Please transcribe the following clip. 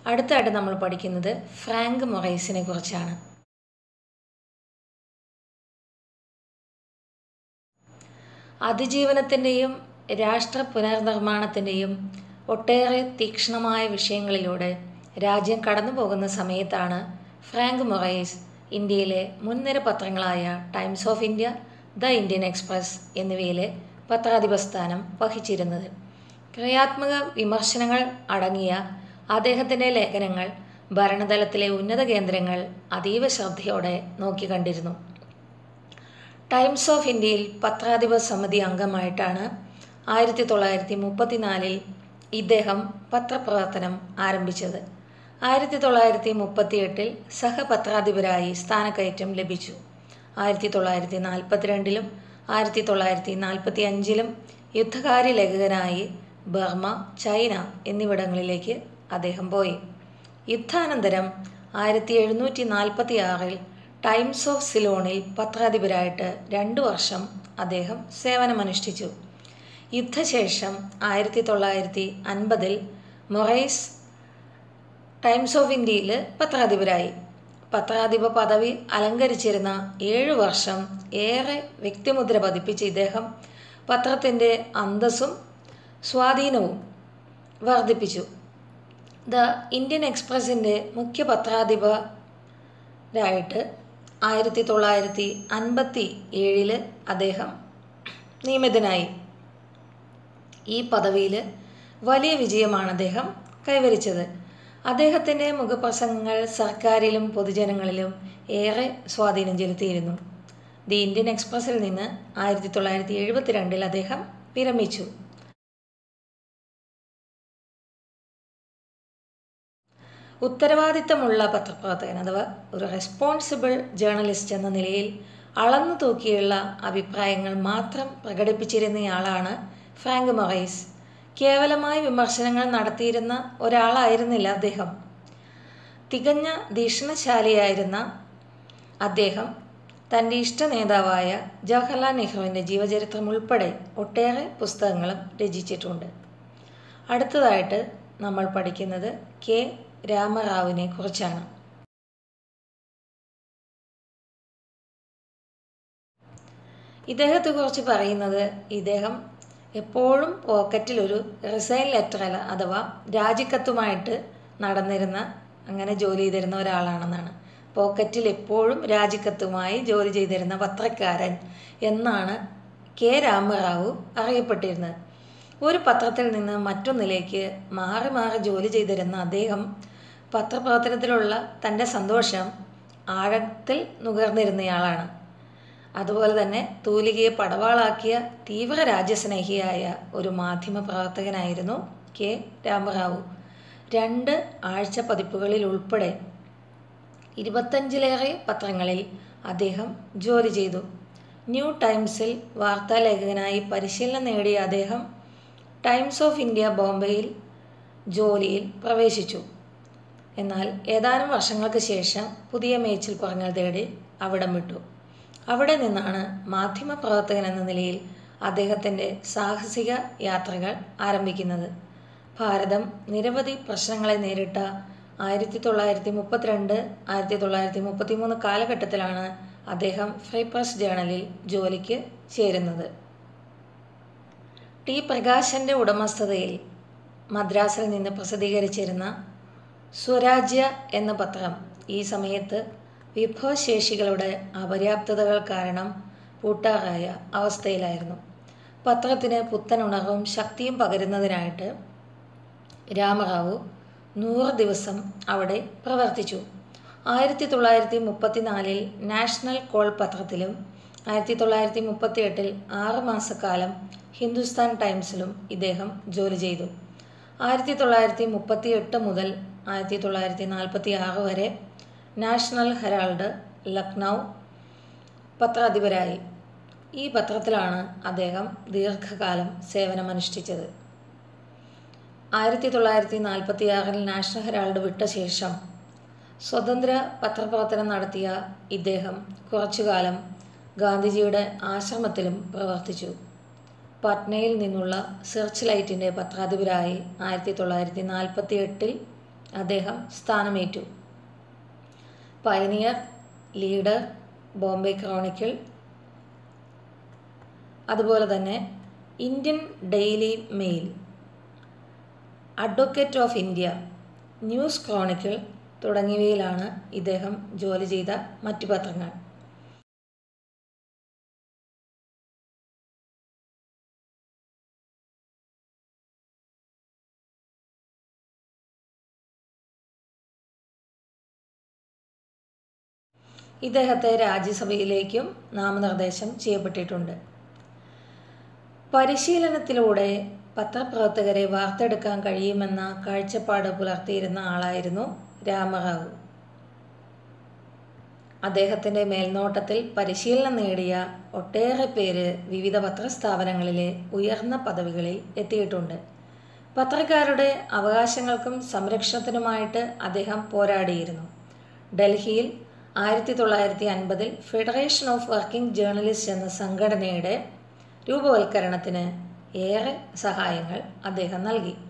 അടുത്തായിട്ട് നമ്മൾ പഠിക്കുന്നത് ഫ്രാങ്ക് മൊറൈസിനെ കുറിച്ചാണ് അതിജീവനത്തിൻ്റെയും രാഷ്ട്ര പുനർനിർമ്മാണത്തിൻ്റെയും ഒട്ടേറെ തീക്ഷ്ണമായ വിഷയങ്ങളിലൂടെ രാജ്യം കടന്നു പോകുന്ന സമയത്താണ് ഫ്രാങ്ക് മൊറൈസ് ഇന്ത്യയിലെ മുൻനിര പത്രങ്ങളായ Times of India the Indian Express എന്നിവയിലെ പത്രാധിപ സ്ഥാനം വഹിച്ചിരുന്നത് ക്രിയാത്മക വിമർശനങ്ങൾ അടങ്ങിയ അദ്ദേഹത്തിൻ്റെ ലേഖനങ്ങൾ ഭരണതലത്തിലെ ഉന്നത കേന്ദ്രങ്ങൾ അതീവ ശ്രദ്ധയോടെ നോക്കിക്കണ്ടിരുന്നു ടൈംസ് ഓഫ് ഇന്ത്യയിൽ പത്രാധിപ സമിതി അംഗമായിട്ടാണ് ആയിരത്തി തൊള്ളായിരത്തി മുപ്പത്തിനാലിൽ ഇദ്ദേഹം പത്രപ്രവർത്തനം ആരംഭിച്ചത് ആയിരത്തി തൊള്ളായിരത്തി മുപ്പത്തിയെട്ടിൽ സഹപത്രാധിപരായി സ്ഥാനക്കയറ്റം ലഭിച്ചു ആയിരത്തി തൊള്ളായിരത്തി നാൽപ്പത്തിരണ്ടിലും ആയിരത്തി തൊള്ളായിരത്തി നാൽപ്പത്തി അഞ്ചിലും യുദ്ധകാര്യ ലേഖകനായി ബർമ്മ ചൈന എന്നിവിടങ്ങളിലേക്ക് അദ്ദേഹം പോയി യുദ്ധാനന്തരം ആയിരത്തി എഴുന്നൂറ്റി നാൽപ്പത്തി ആറിൽ ടൈംസ് ഓഫ് സിലോണിൽ പത്രാധിപരായിട്ട് രണ്ടു വർഷം അദ്ദേഹം സേവനമനുഷ്ഠിച്ചു യുദ്ധശേഷം ആയിരത്തി തൊള്ളായിരത്തി അൻപതിൽ മൊറൈസ് ടൈംസ് ഓഫ് ഇന്ത്യയിൽ പത്രാധിപരായി പത്രാധിപ പദവി അലങ്കരിച്ചിരുന്ന ഏഴു വർഷം ഏറെ വ്യക്തിമുദ്ര പതിപ്പിച്ച ഇദ്ദേഹം പത്രത്തിൻ്റെ അന്തസ്സും സ്വാധീനവും വർദ്ധിപ്പിച്ചു ദ ഇന്ത്യൻ എക്സ്പ്രസിൻ്റെ മുഖ്യ പത്രാധിപരായിട്ട് ആയിരത്തി തൊള്ളായിരത്തി അൻപത്തി ഏഴിൽ അദ്ദേഹം നിയമിതനായി ഈ പദവിയിൽ വലിയ വിജയമാണ് അദ്ദേഹം കൈവരിച്ചത് അദ്ദേഹത്തിൻ്റെ മുഖപ്രസംഗങ്ങൾ സർക്കാരിലും പൊതുജനങ്ങളിലും ഏറെ സ്വാധീനം ചെലുത്തിയിരുന്നു ദി ഇന്ത്യൻ എക്സ്പ്രസിൽ നിന്ന് ആയിരത്തി തൊള്ളായിരത്തി എഴുപത്തിരണ്ടിൽ അദ്ദേഹം വിരമിച്ചു ഉത്തരവാദിത്തമുള്ള പത്രപ്രവർത്തകൻ അഥവാ ഒരു റെസ്പോൺസിബിൾ ജേർണലിസ്റ്റ് എന്ന നിലയിൽ അളന്നു തൂക്കിയുള്ള അഭിപ്രായങ്ങൾ മാത്രം പ്രകടിപ്പിച്ചിരുന്നയാളാണ് ഫ്രാങ്ക് മൊറൈസ് കേവലമായി വിമർശനങ്ങൾ നടത്തിയിരുന്ന ഒരാളായിരുന്നില്ല അദ്ദേഹം തികഞ്ഞ ധീക്ഷണശാലിയായിരുന്ന അദ്ദേഹം തൻ്റെ ഇഷ്ട നേതാവായ ജവഹർലാൽ നെഹ്റുവിൻ്റെ ജീവചരിത്രം ഉൾപ്പെടെ ഒട്ടേറെ പുസ്തകങ്ങളും രചിച്ചിട്ടുണ്ട് അടുത്തതായിട്ട് നമ്മൾ പഠിക്കുന്നത് കെ രാമറാവുവിനെ കുറിച്ചാണ് ഇദ്ദേഹത്തെക്കുറിച്ച് പറയുന്നത് ഇദ്ദേഹം എപ്പോഴും പോക്കറ്റിൽ ഒരു റിസൈൻ ലെറ്റർ അല്ല അഥവാ രാജിക്കത്തുമായിട്ട് നടന്നിരുന്ന അങ്ങനെ ജോലി ചെയ്തിരുന്ന ഒരാളാണെന്നാണ് പോക്കറ്റിൽ എപ്പോഴും രാജിക്കത്തുമായി ജോലി ചെയ്തിരുന്ന പത്രക്കാരൻ എന്നാണ് കെ രാമറാവു അറിയപ്പെട്ടിരുന്നത് ഒരു പത്രത്തിൽ നിന്ന് മറ്റൊന്നിലേക്ക് മാറി മാറി ജോലി ചെയ്തിരുന്ന അദ്ദേഹം പത്രപ്രവർത്തനത്തിലുള്ള തൻ്റെ സന്തോഷം ആഴത്തിൽ നുകർന്നിരുന്നയാളാണ് അതുപോലെ തന്നെ തൂലികയെ പടവാളാക്കിയ തീവ്ര രാജ്യസ്നേഹിയായ ഒരു മാധ്യമ പ്രവർത്തകനായിരുന്നു കെ രാമറാവു രണ്ട് ആഴ്ച പതിപ്പുകളിൽ ഉൾപ്പെടെ ഇരുപത്തഞ്ചിലേറെ പത്രങ്ങളിൽ അദ്ദേഹം ജോലി ചെയ്തു ന്യൂ ടൈംസിൽ വാർത്താലേഖകനായി പരിശീലനം നേടിയ അദ്ദേഹം ടൈംസ് ഓഫ് ഇന്ത്യ ബോംബെയിൽ ജോലിയിൽ പ്രവേശിച്ചു എന്നാൽ ഏതാനും വർഷങ്ങൾക്ക് ശേഷം പുതിയ മേച്ചിൽ പുറങ്ങൾ തേടി അവിടം വിട്ടു അവിടെ നിന്നാണ് മാധ്യമപ്രവർത്തകൻ എന്ന നിലയിൽ അദ്ദേഹത്തിൻ്റെ സാഹസിക യാത്രകൾ ആരംഭിക്കുന്നത് ഭാരതം നിരവധി പ്രശ്നങ്ങളെ നേരിട്ട ആയിരത്തി തൊള്ളായിരത്തി മുപ്പത്തിരണ്ട് ആയിരത്തി തൊള്ളായിരത്തി മുപ്പത്തി മൂന്ന് കാലഘട്ടത്തിലാണ് അദ്ദേഹം ഫ്രീ പ്രസ് ജേണലിൽ ജോലിക്ക് ചേരുന്നത് ടി പ്രകാശൻ്റെ ഉടമസ്ഥതയിൽ മദ്രാസിൽ നിന്ന് പ്രസിദ്ധീകരിച്ചിരുന്ന സ്വരാജ്യ എന്ന പത്രം ഈ സമയത്ത് വിഭവശേഷികളുടെ അപര്യാപ്തതകൾ കാരണം പൂട്ടാറായ അവസ്ഥയിലായിരുന്നു പത്രത്തിന് പുത്തൻ ഉണർവും ശക്തിയും പകരുന്നതിനായിട്ട് രാമറാവു നൂറ് ദിവസം അവിടെ പ്രവർത്തിച്ചു ആയിരത്തി തൊള്ളായിരത്തി മുപ്പത്തിനാലിൽ നാഷണൽ കോൾ പത്രത്തിലും ആയിരത്തി തൊള്ളായിരത്തി മുപ്പത്തി എട്ടിൽ ആറ് മാസക്കാലം ഹിന്ദുസ്ഥാൻ ടൈംസിലും ഇദ്ദേഹം ജോലി ചെയ്തു ആയിരത്തി തൊള്ളായിരത്തി മുപ്പത്തി എട്ട് മുതൽ ആയിരത്തി തൊള്ളായിരത്തി നാൽപ്പത്തി ആറ് വരെ നാഷണൽ ഹെറാൾഡ് ലക്നൗ പത്രാധിപരായി ഈ പത്രത്തിലാണ് അദ്ദേഹം ദീർഘകാലം സേവനമനുഷ്ഠിച്ചത് ആയിരത്തി തൊള്ളായിരത്തി നാൽപ്പത്തി ആറിൽ നാഷണൽ ഹെറാൾഡ് വിട്ട ശേഷം സ്വതന്ത്ര പത്രപ്രവർത്തനം നടത്തിയ ഇദ്ദേഹം കുറച്ചുകാലം ഗാന്ധിജിയുടെ ആശ്രമത്തിലും പ്രവർത്തിച്ചു പട്നയിൽ നിന്നുള്ള സെർച്ച് ലൈറ്റിൻ്റെ പത്രാധിപരായി ആയിരത്തി തൊള്ളായിരത്തി നാൽപ്പത്തി എട്ടിൽ അദ്ദേഹം സ്ഥാനമേറ്റു പയനിയർ ലീഡർ ബോംബെ ക്രോണിക്കിൾ അതുപോലെ തന്നെ Indian Daily Mail Advocate of India News Chronicle തുടങ്ങിയവയിലാണ് ഇദ്ദേഹം ജോലി ചെയ്ത മറ്റു പത്രങ്ങൾ ഇദ്ദേഹത്തെ രാജ്യസഭയിലേക്കും നാമനിർദ്ദേശം ചെയ്യപ്പെട്ടിട്ടുണ്ട് പരിശീലനത്തിലൂടെ പത്രപ്രവർത്തകരെ വാർത്തെടുക്കാൻ കഴിയുമെന്ന കാഴ്ചപ്പാട് പുലർത്തിയിരുന്ന ആളായിരുന്നു രാമറാവു അദ്ദേഹത്തിൻ്റെ മേൽനോട്ടത്തിൽ പരിശീലനം നേടിയ ഒട്ടേറെ പേര് വിവിധ പത്രസ്ഥാപനങ്ങളിലെ ഉയർന്ന പദവികളിൽ എത്തിയിട്ടുണ്ട് പത്രക്കാരുടെ അവകാശങ്ങൾക്കും സംരക്ഷണത്തിനുമായിട്ട് അദ്ദേഹം പോരാടിയിരുന്നു ഡൽഹിയിൽ ആയിരത്തി തൊള്ളായിരത്തി അൻപതിൽ ഫെഡറേഷൻ ഓഫ് വർക്കിംഗ് ജേർണലിസ്റ്റ് എന്ന സംഘടനയുടെ രൂപവൽക്കരണത്തിന് ഏറെ സഹായങ്ങൾ അദ്ദേഹം നൽകി